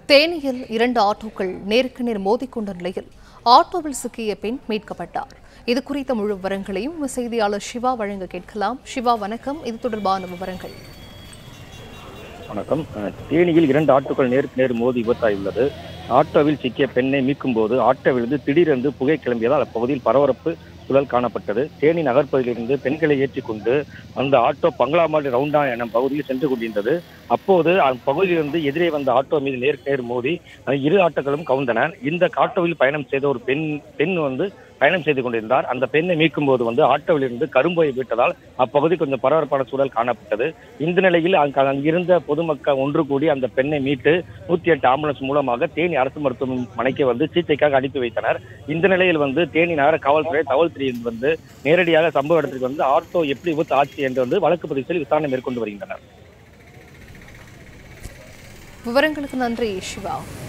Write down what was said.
தேனியில் இரண்டு ஆட்டோக்கள் நேருக்கு நேர் மோதிக்கொண்ட நிலையில் ஆட்டோவில் சிக்கிய பெண் மீட்கப்பட்டார் இது குறித்த முழு விவரங்களையும் செய்தியாளர் சிவா வழங்க கேட்கலாம் சிவா வணக்கம் இது தொடர்பான விவரங்கள் வணக்கம் அஹ், தேனியில் இரண்டு ஆட்டோக்கள் நேருக்கு நேர் மோதி விபத்தாயுள்ளது ஆட்டோவில் சிக்கிய பெண்ணை மீட்கும் போது ஆட்டோவிலிருந்து திடீரென்று புகை கிளம்பியதால் அப்பகுதியில் பரபரப்பு சூழல் காணப்பட்டது தேனி நகர்ப்பகுதியிலிருந்து பெண்களை ஏற்றிக்கொண்டு அந்த ஆட்டோ பங்களாமாடு ரவுண்டா எனும் பகுதியில் சென்று கொண்டிருந்தது அப்போது அப்பகுதியிலிருந்து எதிரே வந்த ஆட்டோ மீது நேருக்கு நேர் மோதி அந்த இரு ஆட்டோக்களும் கவுந்தன இந்த ஆட்டோவில் பயணம் செய்த ஒரு பெண் பெண் வந்து பயணம் செய்து கொண்டிருந்தார் அந்த பெண்ணை மீட்கும் போது வந்து ஆட்டோவில் இருந்து கரும்போயை விட்டதால் அப்பகுதி கொஞ்சம் பரபரப்பான சூழல் காணப்பட்டது இந்த நிலையில் அங்க அங்கிருந்த பொதுமக்கள் ஒன்று கூடி அந்த பெண்ணை மீட்டு நூத்தி எட்டு ஆம்புலன்ஸ் மூலமாக தேனி அரசு மருத்துவமனைக்கு வந்து சிகிச்சைக்காக அனுப்பி வைத்தனர் இந்த நிலையில் வந்து தேனி நகர காவல்துறை காவல்துறையில் வந்து நேரடியாக சம்பவ இடத்திற்கு வந்து ஆட்டோ எப்படி விபத்து ஆச்சு என்று வந்து வழக்கு பதிவு செய்து விசாரணை மேற்கொண்டு வருகின்றனர் விவரங்களுக்கு நன்றி சிவா